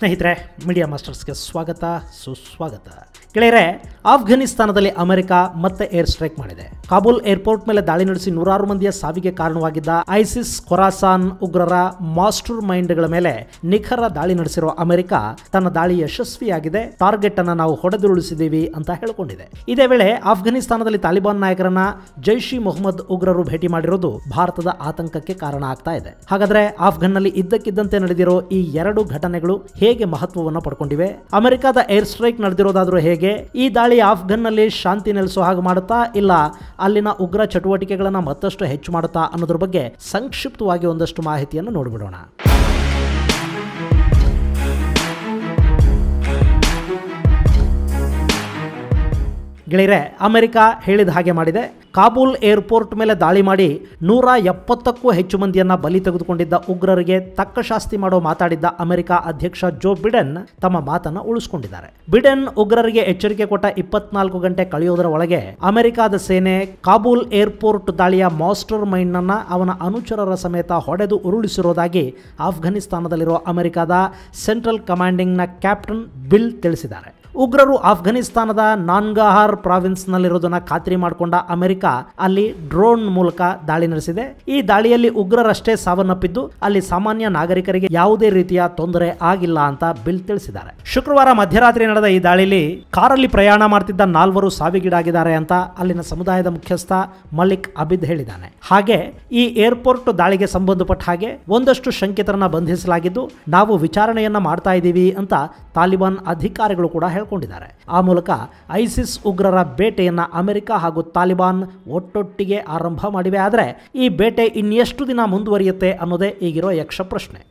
ಸ್ನೇಹಿತರೆ ಮೀಡಿಯಾ ಮಾಸ್ಟರ್ಸ್ಗೆ ಸ್ವಾಗತ ಸುಸ್ವಾಗತ ಗೆಳೆಯರೆ ಆಫ್ಘನಿಸ್ತಾನದಲ್ಲಿ ಅಮೆರಿಕ ಮತ್ತೆ ಏರ್ ಸ್ಟ್ರೈಕ್ ಮಾಡಿದೆ ಕಾಬೂಲ್ ಏರ್ಪೋರ್ಟ್ ಮೇಲೆ ದಾಳಿ ನಡೆಸಿ ನೂರಾರು ಮಂದಿಯ ಸಾವಿಗೆ ಕಾರಣವಾಗಿದ್ದ ಐಸಿಸ್ ಖೊರಾಸಾನ್ ಉಗ್ರರ ಮಾಸ್ಟರ್ ಮೈಂಡ್ಗಳ ಮೇಲೆ ನಿಖರ ದಾಳಿ ನಡೆಸಿರುವ ಅಮೆರಿಕ ತನ್ನ ದಾಳಿ ಯಶಸ್ವಿಯಾಗಿದೆ ಟಾರ್ಗೆಟ್ ಅನ್ನ ನಾವು ಹೊಡೆದುರುಳಿಸಿದ್ದೀವಿ ಅಂತ ಹೇಳಿಕೊಂಡಿದೆ ಇದೇ ವೇಳೆ ಆಫ್ಘನಿಸ್ತಾನದಲ್ಲಿ ತಾಲಿಬಾನ್ ನಾಯಕರನ್ನ ಜೈಷ್ ಇ ಮೊಹಮ್ಮದ್ ಉಗ್ರರು ಭೇಟಿ ಮಾಡಿರೋದು ಭಾರತದ ಆತಂಕಕ್ಕೆ ಕಾರಣ ಆಗ್ತಾ ಇದೆ ಹಾಗಾದ್ರೆ ಆಫ್ಘನ್ನಲ್ಲಿ ಇದ್ದಕ್ಕಿದ್ದಂತೆ ನಡೆದಿರೋ ಈ ಎರಡು ಘಟನೆಗಳು ಹೇಗೆ ಮಹತ್ವವನ್ನು ಪಡ್ಕೊಂಡಿವೆ ಅಮೆರಿಕದ ಏರ್ ಸ್ಟ್ರೈಕ್ ನಡೆದಿರೋದಾದ್ರೂ ಹೇಗೆ ಈ ದಾಳಿ ಆಫ್ಘನ್ನಲ್ಲಿ ಶಾಂತಿ ನೆಲೆಸೋ ಹಾಗೆ ಮಾಡುತ್ತಾ ಇಲ್ಲ ಅಲ್ಲಿನ ಉಗ್ರ ಚಟುವಟಿಕೆಗಳನ್ನು ಮತ್ತಷ್ಟು ಹೆಚ್ಚು ಮಾಡುತ್ತಾ ಅನ್ನೋದ್ರ ಬಗ್ಗೆ ಸಂಕ್ಷಿಪ್ತವಾಗಿ ಒಂದಷ್ಟು ಮಾಹಿತಿಯನ್ನು ನೋಡಿಬಿಡೋಣ ಗೆಳೆಯರೆ ಅಮೆರಿಕ ಹೇಳಿದ ಹಾಗೆ ಮಾಡಿದೆ ಕಾಬೂಲ್ ಏರ್ಪೋರ್ಟ್ ಮೇಲೆ ದಾಳಿ ಮಾಡಿ ನೂರ ಎಪ್ಪತ್ತಕ್ಕೂ ಹೆಚ್ಚು ಮಂದಿಯನ್ನ ಬಲಿ ತೆಗೆದುಕೊಂಡಿದ್ದ ಉಗ್ರರಿಗೆ ತಕ್ಕ ಶಾಸ್ತಿ ಮಾಡೋ ಮಾತಾಡಿದ್ದ ಅಮೆರಿಕ ಅಧ್ಯಕ್ಷ ಜೋ ಬಿಡೆನ್ ತಮ್ಮ ಮಾತನ್ನ ಉಳಿಸಿಕೊಂಡಿದ್ದಾರೆ ಬಿಡೆನ್ ಉಗ್ರರಿಗೆ ಎಚ್ಚರಿಕೆ ಕೊಟ್ಟ ಇಪ್ಪತ್ನಾಲ್ಕು ಗಂಟೆ ಕಳೆಯೋದರ ಒಳಗೆ ಅಮೆರಿಕದ ಸೇನೆ ಕಾಬೂಲ್ ಏರ್ಪೋರ್ಟ್ ದಾಳಿಯ ಮಾಸ್ಟರ್ ಮೈಂಡ್ ಅನ್ನ ಅವನ ಅನುಚರರ ಸಮೇತ ಹೊಡೆದು ಉರುಳಿಸಿರೋದಾಗಿ ಆಫ್ಘನಿಸ್ತಾನದಲ್ಲಿರುವ ಅಮೆರಿಕದ ಸೆಂಟ್ರಲ್ ಕಮಾಂಡಿಂಗ್ನ ಕ್ಯಾಪ್ಟನ್ ಬಿಲ್ ತಿಳಿಸಿದ್ದಾರೆ ಉಗ್ರರು ಆಫ್ಘನಿಸ್ತಾನದ ನಾನ್ಗಾಹಾರ್ ಪ್ರಾವಿನ್ಸ್ನಲ್ಲಿರೋದನ್ನ ಖಾತ್ರಿ ಮಾಡಿಕೊಂಡ ಅಮೆರಿಕ ಅಲ್ಲಿ ಡ್ರೋನ್ ಮೂಲಕ ದಾಳಿ ನಡೆಸಿದೆ ಈ ದಾಳಿಯಲ್ಲಿ ಉಗ್ರರಷ್ಟೇ ಸಾವನ್ನಪ್ಪಿದ್ದು ಅಲ್ಲಿ ಸಾಮಾನ್ಯ ನಾಗರಿಕರಿಗೆ ಯಾವುದೇ ರೀತಿಯ ತೊಂದರೆ ಆಗಿಲ್ಲ ಅಂತ ಬಿಲ್ ತಿಳಿಸಿದ್ದಾರೆ ಶುಕ್ರವಾರ ಮಧ್ಯರಾತ್ರಿ ನಡೆದ ಈ ದಾಳಿಯಲ್ಲಿ ಕಾರಲ್ಲಿ ಪ್ರಯಾಣ ಮಾಡ್ತಿದ್ದ ನಾಲ್ವರು ಸಾವಿಗೀಡಾಗಿದ್ದಾರೆ ಅಂತ ಅಲ್ಲಿನ ಸಮುದಾಯದ ಮುಖ್ಯಸ್ಥ ಮಲಿಕ್ ಅಬಿದ್ ಹೇಳಿದ್ದಾನೆ ಹಾಗೆ ಈ ಏರ್ಪೋರ್ಟ್ ದಾಳಿಗೆ ಸಂಬಂಧಪಟ್ಟ ಹಾಗೆ ಒಂದಷ್ಟು ಶಂಕಿತರನ್ನ ಬಂಧಿಸಲಾಗಿದ್ದು ನಾವು ವಿಚಾರಣೆಯನ್ನ ಮಾಡ್ತಾ ಇದ್ದೀವಿ ಅಂತ ತಾಲಿಬಾನ್ ಅಧಿಕಾರಿಗಳು ಕೂಡ ಹೇಳ್ಕೊಂಡಿದ್ದಾರೆ ಆ ಮೂಲಕ ಐಸಿಸ್ ಉಗ್ರರ ಬೇಟೆಯನ್ನ ಅಮೆರಿಕ ಹಾಗೂ ತಾಲಿಬಾನ್ ಒಟ್ಟೊಟ್ಟಿಗೆ ಆರಂಭ ಮಾಡಿವೆ ಆದರೆ ಈ ಬೇಟೆ ಇನ್ನೆಷ್ಟು ದಿನ ಮುಂದುವರಿಯುತ್ತೆ ಅನ್ನೋದೇ ಈಗಿರೋ ಯಕ್ಷ ಪ್ರಶ್ನೆ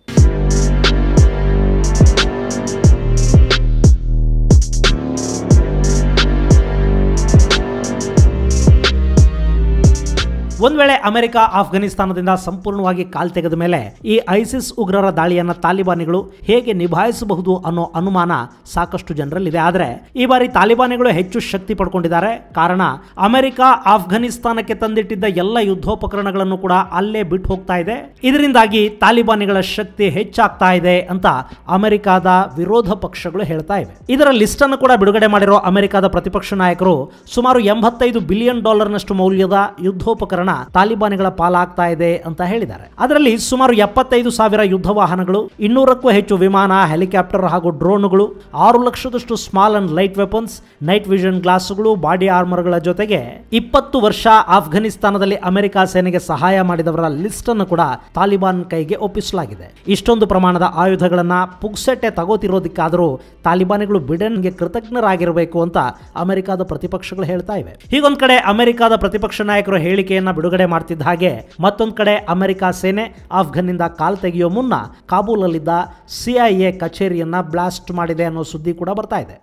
ಒಂದ್ ವೇಳೆ ಅಮೆರಿಕ ಆಫ್ಘನಿಸ್ತಾನದಿಂದ ಸಂಪೂರ್ಣವಾಗಿ ಕಾಲ್ ತೆಗೆದ ಮೇಲೆ ಈ ಐಸಿಸ್ ಉಗ್ರರ ದಾಳಿಯನ್ನ ತಾಲಿಬಾನಿಗಳು ಹೇಗೆ ನಿಭಾಯಿಸಬಹುದು ಅನ್ನೋ ಅನುಮಾನ ಸಾಕಷ್ಟು ಜನರಲ್ಲಿದೆ ಆದರೆ ಈ ಬಾರಿ ತಾಲಿಬಾನಿಗಳು ಹೆಚ್ಚು ಶಕ್ತಿ ಪಡ್ಕೊಂಡಿದ್ದಾರೆ ಕಾರಣ ಅಮೆರಿಕ ಆಫ್ಘನಿಸ್ತಾನಕ್ಕೆ ತಂದಿಟ್ಟಿದ್ದ ಎಲ್ಲ ಯುದ್ಧೋಪಕರಣಗಳನ್ನು ಕೂಡ ಅಲ್ಲೇ ಬಿಟ್ಟು ಹೋಗ್ತಾ ಇದೆ ಇದರಿಂದಾಗಿ ತಾಲಿಬಾನಿಗಳ ಶಕ್ತಿ ಹೆಚ್ಚಾಗ್ತಾ ಇದೆ ಅಂತ ಅಮೆರಿಕದ ವಿರೋಧ ಪಕ್ಷಗಳು ಹೇಳ್ತಾ ಇವೆ ಇದರ ಲಿಸ್ಟ್ ಅನ್ನು ಕೂಡ ಬಿಡುಗಡೆ ಮಾಡಿರೋ ಅಮೆರಿಕದ ಪ್ರತಿಪಕ್ಷ ನಾಯಕರು ಸುಮಾರು ಎಂಬತ್ತೈದು ಬಿಲಿಯನ್ ಡಾಲರ್ನಷ್ಟು ಮೌಲ್ಯದ ಯುದ್ಧೋಪಕರಣ ತಾಲಿಬಾನಿಗಳ ಪಾಲಾಗ್ತಾ ಇದೆ ಅಂತ ಹೇಳಿದ್ದಾರೆ ಅದರಲ್ಲಿ ಸುಮಾರು ಎಪ್ಪತ್ತೈದು ಸಾವಿರ ಯುದ್ಧ ವಾಹನಗಳು ಇನ್ನೂರಕ್ಕೂ ಹೆಚ್ಚು ವಿಮಾನ ಹೆಲಿಕಾಪ್ಟರ್ ಹಾಗೂ ಡ್ರೋನ್ಗಳು ಆರು ಲಕ್ಷದಷ್ಟು small and light weapons night vision ಗ್ಲಾಸ್ಗಳು ಬಾಡಿ ಆರ್ಮರ್ಗಳ ಜೊತೆಗೆ ಇಪ್ಪತ್ತು ವರ್ಷ ಆಫ್ಘನಿಸ್ತಾನದಲ್ಲಿ ಅಮೆರಿಕ ಸೇನೆಗೆ ಸಹಾಯ ಮಾಡಿದವರ ಲಿಸ್ಟ್ ಅನ್ನು ಕೂಡ ತಾಲಿಬಾನ್ ಕೈಗೆ ಒಪ್ಪಿಸಲಾಗಿದೆ ಇಷ್ಟೊಂದು ಪ್ರಮಾಣದ ಆಯುಧಗಳನ್ನ ಪುಕ್ಸೆಟ್ಟೆ ತಗೋತಿರೋದಕ್ಕಾದರೂ ತಾಲಿಬಾನಿಗಳು ಬಿಡೆನ್ಗೆ ಕೃತಜ್ಞರಾಗಿರಬೇಕು ಅಂತ ಅಮೆರಿಕದ ಪ್ರತಿಪಕ್ಷಗಳು ಹೇಳ್ತಾ ಇವೆ ಹೀಗೊಂದ್ ಕಡೆ ಅಮೆರಿಕದ ಪ್ರತಿಪಕ್ಷ ನಾಯಕರು ಹೇಳಿಕೆಯನ್ನ ಬಿಡುಗಡೆ ಮಾಡ್ತಿದ್ದ ಹಾಗೆ ಮತ್ತೊಂದು ಕಡೆ ಅಮೆರಿಕ ಸೇನೆ ಆಫ್ಘನ್ನಿಂದ ಕಾಲ್ ತೆಗೆಯೋ ಮುನ್ನ ಕಾಬೂಲಲ್ಲಿದ್ದ ಸಿಐಎ ಕಚೇರಿಯನ್ನ ಬ್ಲಾಸ್ಟ್ ಮಾಡಿದೆ ಅನ್ನೋ ಸುದ್ದಿ ಕೂಡ ಬರ್ತಾ ಇದೆ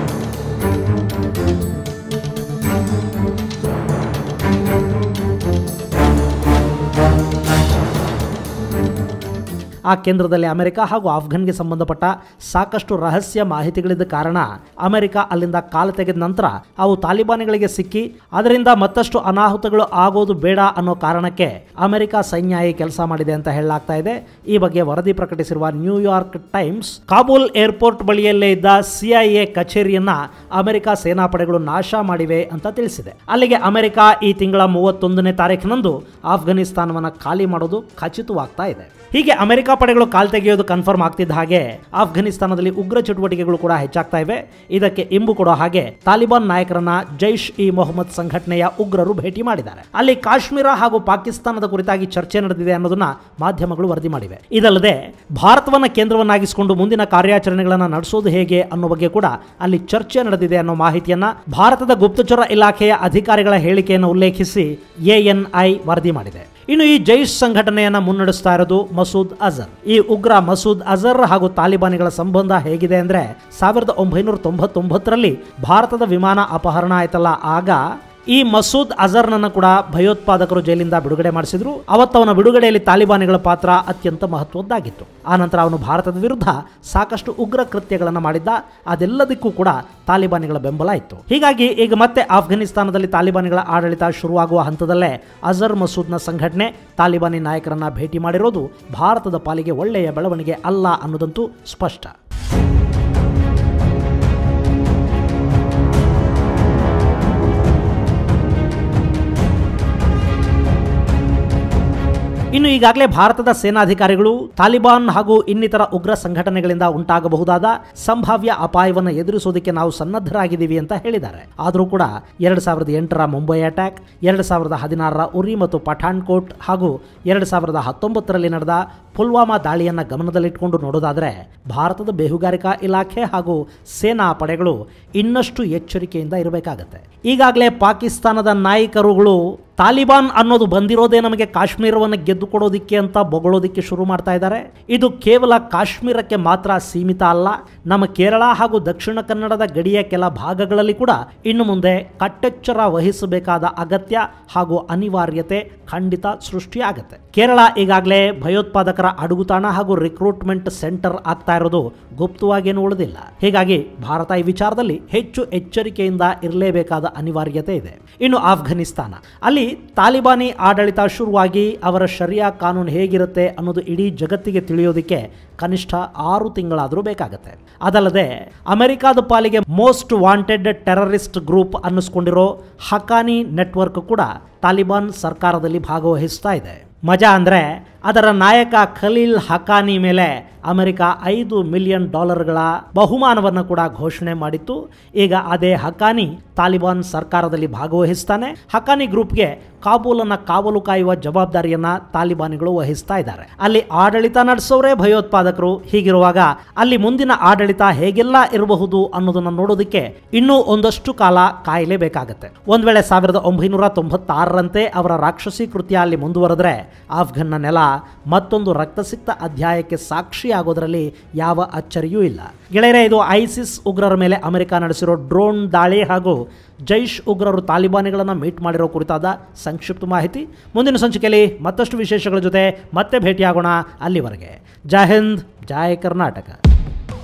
ಆ ಕೇಂದ್ರದಲ್ಲಿ ಅಮೆರಿಕ ಹಾಗೂ ಆಫ್ಘನ್ಗೆ ಸಂಬಂಧಪಟ್ಟ ಸಾಕಷ್ಟು ರಹಸ್ಯ ಮಾಹಿತಿಗಳಿದ್ದ ಕಾರಣ ಅಮೆರಿಕ ಅಲ್ಲಿಂದ ಕಾಲು ತೆಗೆದ ನಂತರ ಅವು ತಾಲಿಬಾನಿಗಳಿಗೆ ಸಿಕ್ಕಿ ಅದರಿಂದ ಮತ್ತಷ್ಟು ಅನಾಹುತಗಳು ಆಗೋದು ಬೇಡ ಅನ್ನೋ ಕಾರಣಕ್ಕೆ ಅಮೆರಿಕ ಸೈನ್ಯ ಈ ಕೆಲಸ ಮಾಡಿದೆ ಅಂತ ಹೇಳಲಾಗ್ತಾ ಇದೆ ಈ ಬಗ್ಗೆ ವರದಿ ಪ್ರಕಟಿಸಿರುವ ನ್ಯೂಯಾರ್ಕ್ ಟೈಮ್ಸ್ ಕಾಬೂಲ್ ಏರ್ಪೋರ್ಟ್ ಬಳಿಯಲ್ಲೇ ಇದ್ದ ಸಿಐಎ ಕಚೇರಿಯನ್ನ ಅಮೆರಿಕ ಸೇನಾಪಡೆಗಳು ನಾಶ ಮಾಡಿವೆ ಅಂತ ತಿಳಿಸಿದೆ ಅಲ್ಲಿಗೆ ಅಮೆರಿಕ ಈ ತಿಂಗಳ ಮೂವತ್ತೊಂದನೇ ತಾರೀಕಿನಂದು ಆಫ್ಘನಿಸ್ತಾನವನ್ನು ಖಾಲಿ ಮಾಡೋದು ಖಚಿತವಾಗ್ತಾ ಇದೆ ಹೀಗೆ ಅಮೆರಿಕ ಪಡೆಗಳು ಕಾಲ್ ತೆಗೆಯೋದು ಕನ್ಫರ್ಮ್ ಆಗ್ತಿದ್ದ ಹಾಗೆ ಆಫ್ಘನಿಸ್ತಾನದಲ್ಲಿ ಉಗ್ರ ಚಟುವಟಿಕೆಗಳು ಕೂಡ ಹೆಚ್ಚಾಗ್ತಾ ಇವೆ ಇದಕ್ಕೆ ಇಂಬು ಕೊಡೋ ಹಾಗೆ ತಾಲಿಬಾನ್ ನಾಯಕರನ್ನ ಜೈಷ್ ಇ ಮೊಹಮ್ಮದ್ ಸಂಘಟನೆಯ ಉಗ್ರರು ಭೇಟಿ ಮಾಡಿದ್ದಾರೆ ಅಲ್ಲಿ ಕಾಶ್ಮೀರ ಹಾಗೂ ಪಾಕಿಸ್ತಾನದ ಕುರಿತಾಗಿ ಚರ್ಚೆ ನಡೆದಿದೆ ಅನ್ನೋದನ್ನ ಮಾಧ್ಯಮಗಳು ವರದಿ ಮಾಡಿವೆ ಇದಲ್ಲದೆ ಭಾರತವನ್ನ ಕೇಂದ್ರವನ್ನಾಗಿಸಿಕೊಂಡು ಮುಂದಿನ ಕಾರ್ಯಾಚರಣೆಗಳನ್ನು ನಡೆಸೋದು ಹೇಗೆ ಅನ್ನೋ ಬಗ್ಗೆ ಕೂಡ ಅಲ್ಲಿ ಚರ್ಚೆ ನಡೆದಿದೆ ಅನ್ನೋ ಮಾಹಿತಿಯನ್ನ ಭಾರತದ ಗುಪ್ತಚರ ಇಲಾಖೆಯ ಅಧಿಕಾರಿಗಳ ಹೇಳಿಕೆಯನ್ನು ಉಲ್ಲೇಖಿಸಿ ಎಎನ್ಐ ವರದಿ ಮಾಡಿದೆ ಇನ್ನು ಈ ಜೈಷ್ ಸಂಘಟನೆಯನ್ನ ಮುನ್ನಡೆಸ್ತಾ ಇರೋದು ಮಸೂದ್ ಅಜರ್ ಈ ಉಗ್ರ ಮಸೂದ್ ಅಜರ್ ಹಾಗೂ ತಾಲಿಬಾನಿಗಳ ಸಂಬಂಧ ಹೇಗಿದೆ ಅಂದ್ರೆ ಸಾವಿರದ ಒಂಬೈನೂರ ತೊಂಬತ್ತೊಂಬತ್ತರಲ್ಲಿ ಭಾರತದ ವಿಮಾನ ಅಪಹರಣ ಆಯ್ತಲ್ಲ ಆಗ ಈ ಮಸೂದ್ ಅಜರ್ನನ್ನು ಕೂಡ ಭಯೋತ್ಪಾದಕರು ಜೈಲಿಂದ ಬಿಡುಗಡೆ ಮಾಡಿಸಿದ್ರು ಅವತ್ತವನ ಬಿಡುಗಡೆಯಲ್ಲಿ ತಾಲಿಬಾನಿಗಳ ಪಾತ್ರ ಅತ್ಯಂತ ಮಹತ್ವದ್ದಾಗಿತ್ತು ಆನಂತರ ಅವನು ಭಾರತದ ವಿರುದ್ಧ ಸಾಕಷ್ಟು ಉಗ್ರ ಕೃತ್ಯಗಳನ್ನು ಮಾಡಿದ್ದ ಅದೆಲ್ಲದಕ್ಕೂ ಕೂಡ ತಾಲಿಬಾನಿಗಳ ಬೆಂಬಲ ಇತ್ತು ಹೀಗಾಗಿ ಈಗ ಮತ್ತೆ ಆಫ್ಘನಿಸ್ತಾನದಲ್ಲಿ ತಾಲಿಬಾನಿಗಳ ಆಡಳಿತ ಶುರುವಾಗುವ ಹಂತದಲ್ಲೇ ಅಜರ್ ಮಸೂದ್ನ ಸಂಘಟನೆ ತಾಲಿಬಾನಿ ನಾಯಕರನ್ನ ಭೇಟಿ ಮಾಡಿರೋದು ಭಾರತದ ಪಾಲಿಗೆ ಒಳ್ಳೆಯ ಬೆಳವಣಿಗೆ ಅಲ್ಲ ಅನ್ನೋದಂತೂ ಸ್ಪಷ್ಟ ಇನ್ನು ಈಗಾಗಲೇ ಭಾರತದ ಸೇನಾಧಿಕಾರಿಗಳು ತಾಲಿಬಾನ್ ಹಾಗೂ ಇನ್ನಿತರ ಉಗ್ರ ಸಂಘಟನೆಗಳಿಂದ ಉಂಟಾಗಬಹುದಾದ ಸಂಭಾವ್ಯ ಅಪಾಯವನ್ನು ಎದುರಿಸೋದಕ್ಕೆ ನಾವು ಸನ್ನದ್ಧರಾಗಿದ್ದೀವಿ ಅಂತ ಹೇಳಿದ್ದಾರೆ ಆದರೂ ಕೂಡ ಎರಡು ಸಾವಿರದ ಎಂಟರ ಮುಂಬೈ ಅಟ್ಯಾಕ್ ಎರಡು ಸಾವಿರದ ಹದಿನಾರರ ಉರಿ ಮತ್ತು ಪಠಾಣ್ಕೋಟ್ ಹಾಗೂ ಎರಡು ಸಾವಿರದ ಹತ್ತೊಂಬತ್ತರಲ್ಲಿ ನಡೆದ ಪುಲ್ವಾಮಾ ದಾಳಿಯನ್ನು ಗಮನದಲ್ಲಿಟ್ಟುಕೊಂಡು ನೋಡೋದಾದರೆ ಭಾರತದ ಬೇಹುಗಾರಿಕಾ ಇಲಾಖೆ ಹಾಗೂ ಸೇನಾ ಪಡೆಗಳು ಇನ್ನಷ್ಟು ಎಚ್ಚರಿಕೆಯಿಂದ ಇರಬೇಕಾಗತ್ತೆ ಈಗಾಗಲೇ ಪಾಕಿಸ್ತಾನದ ನಾಯಕರುಗಳು ತಾಲಿಬಾನ್ ಅನ್ನೋದು ಬಂದಿರೋದೇ ನಮಗೆ ಕಾಶ್ಮೀರವನ್ನು ಗೆದ್ದುಕೊಡೋದಿಕ್ಕೆ ಅಂತ ಬೊಗಳೋದಿಕ್ಕೆ ಶುರು ಮಾಡ್ತಾ ಇದ್ದಾರೆ ಇದು ಕೇವಲ ಕಾಶ್ಮೀರಕ್ಕೆ ಮಾತ್ರ ಸೀಮಿತ ಅಲ್ಲ ನಮ್ಮ ಕೇರಳ ಹಾಗೂ ದಕ್ಷಿಣ ಕನ್ನಡದ ಗಡಿಯ ಕೆಲ ಭಾಗಗಳಲ್ಲಿ ಕೂಡ ಇನ್ನು ಮುಂದೆ ಕಟ್ಟೆಚ್ಚರ ವಹಿಸಬೇಕಾದ ಅಗತ್ಯ ಹಾಗೂ ಅನಿವಾರ್ಯತೆ ಖಂಡಿತ ಸೃಷ್ಟಿಯಾಗತ್ತೆ ಕೇರಳ ಈಗಾಗಲೇ ಭಯೋತ್ಪಾದಕರ ಅಡುಗುತಾಣ ಹಾಗೂ ರಿಕ್ರೂಟ್ಮೆಂಟ್ ಸೆಂಟರ್ ಆಗ್ತಾ ಇರೋದು ಗುಪ್ತವಾಗೇನು ಉಳಿದಿಲ್ಲ ಹೀಗಾಗಿ ಭಾರತ ಈ ವಿಚಾರದಲ್ಲಿ ಹೆಚ್ಚು ಎಚ್ಚರಿಕೆಯಿಂದ ಇರಲೇಬೇಕಾದ ಅನಿವಾರ್ಯತೆ ಇದೆ ಇನ್ನು ಆಫ್ಘನಿಸ್ತಾನ ಅಲ್ಲಿ ತಾಲಿಬಾನಿ ಆಡಳಿತ ಶುರುವಾಗಿ ಅವರ ಶರಿಯಾ ಕಾನೂನು ಹೇಗಿರುತ್ತೆ ಅನ್ನೋದು ಇಡೀ ಜಗತ್ತಿಗೆ ತಿಳಿಯೋದಕ್ಕೆ ಕನಿಷ್ಠ ಆರು ತಿಂಗಳಾದರೂ ಬೇಕಾಗತ್ತೆ ಅದಲ್ಲದೆ ಅಮೆರಿಕಾದ ಪಾಲಿಗೆ ಮೋಸ್ಟ್ ವಾಂಟೆಡ್ ಟೆರರಿಸ್ಟ್ ಗ್ರೂಪ್ ಅನ್ನಿಸ್ಕೊಂಡಿರೋ ಹಕಾನಿ ನೆಟ್ವರ್ಕ್ ಕೂಡ ತಾಲಿಬಾನ್ ಸರ್ಕಾರದಲ್ಲಿ ಭಾಗವಹಿಸ್ತಾ ಇದೆ ಮಜಾ ಅಂದರೆ ಅದರ ನಾಯಕ ಖಲೀಲ್ ಹಕಾನಿ ಮೇಲೆ ಅಮೆರಿಕ ಐದು ಮಿಲಿಯನ್ ಡಾಲರ್ಗಳ ಬಹುಮಾನವನ್ನು ಕೂಡ ಘೋಷಣೆ ಮಾಡಿತ್ತು ಈಗ ಅದೇ ಹಕಾನಿ ತಾಲಿಬಾನ್ ಸರ್ಕಾರದಲ್ಲಿ ಭಾಗವಹಿಸ್ತಾನೆ ಹಕಾನಿ ಗ್ರೂಪ್ಗೆ ಕಾಬೂಲನ್ನು ಕಾವಲು ಕಾಯುವ ಜವಾಬ್ದಾರಿಯನ್ನ ತಾಲಿಬಾನಿಗಳು ವಹಿಸ್ತಾ ಇದ್ದಾರೆ ಅಲ್ಲಿ ಆಡಳಿತ ನಡೆಸೋರೇ ಭಯೋತ್ಪಾದಕರು ಹೀಗಿರುವಾಗ ಅಲ್ಲಿ ಮುಂದಿನ ಆಡಳಿತ ಹೇಗೆಲ್ಲ ಇರಬಹುದು ಅನ್ನೋದನ್ನ ನೋಡೋದಕ್ಕೆ ಇನ್ನೂ ಒಂದಷ್ಟು ಕಾಲ ಕಾಯಲೇಬೇಕಾಗತ್ತೆ ಒಂದ್ ವೇಳೆ ಸಾವಿರದ ಒಂಬೈನೂರ ತೊಂಬತ್ತಾರರಂತೆ ಅವರ ರಾಕ್ಷಸಿ ಕೃತ್ಯ ಅಲ್ಲಿ ಮುಂದುವರೆದ್ರೆ ಆಫ್ಘನ್ನ ನೆಲ ಮತ್ತೊಂದು ರಕ್ತಸಿಕ್ತ ಅಧ್ಯಾಯಕ್ಕೆ ಸಾಕ್ಷಿಯಾಗೋದ್ರಲ್ಲಿ ಯಾವ ಅಚ್ಚರಿಯೂ ಇಲ್ಲ ಗೆಳೆಯರೆ ಇದು ಐಸಿಸ್ ಉಗ್ರರ ಮೇಲೆ ಅಮೆರಿಕ ನಡೆಸಿರೋ ಡ್ರೋನ್ ದಾಳಿ ಹಾಗೂ ಜೈಷ್ ಉಗ್ರರು ತಾಲಿಬಾನಿಗಳನ್ನು ಮೀಟ್ ಮಾಡಿರೋ ಕುರಿತಾದ ಸಂಕ್ಷಿಪ್ತ ಮಾಹಿತಿ ಮುಂದಿನ ಸಂಚಿಕೆಯಲ್ಲಿ ಮತ್ತಷ್ಟು ವಿಶೇಷಗಳ ಜೊತೆ ಮತ್ತೆ ಭೇಟಿಯಾಗೋಣ ಅಲ್ಲಿವರೆಗೆ ಜೈ ಹಿಂದ್ ಜೈ ಕರ್ನಾಟಕ